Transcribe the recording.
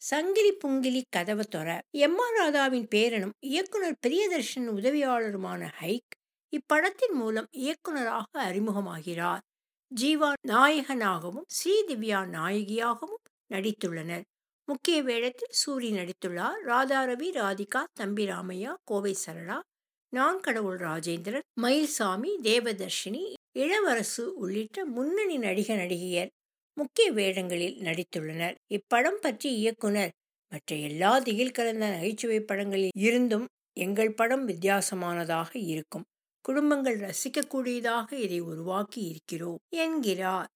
சங்கிலி புங்கிலி கதவ தொற M R ராதாவின் பேரனும் இயக்குனர் பிரியதர்ஷன் உதவியாளருமான ஹைக் இப்படத்தின் மூலம் இயக்குனராக அறிமுகமாகிறார் ஜீவா நாயகனாகவும் ஸ்ரீதிவ்யா நாயகியாகவும் நடித்துள்ளனர் முக்கிய வேடத்தில் சூரி நடித்துள்ளார் ராதாரவி ராதிகா தம்பி ராமையா கோவை சரளா நான் கடவுள் ராஜேந்திரன் மயில்சாமி தேவதர்ஷினி இளவரசு உள்ளிட்ட முன்னணி நடிக நடிகையர் முக்கிய வேடங்களில் நடித்துள்ளனர் இப்படம் பற்றி இயக்குனர் மற்ற எல்லா திகில் கலந்த நகைச்சுவை படங்களில் இருந்தும் எங்கள் படம் வித்தியாசமானதாக இருக்கும் குடும்பங்கள் ரசிக்கக்கூடியதாக இதை உருவாக்கி இருக்கிறோம் என்கிறார்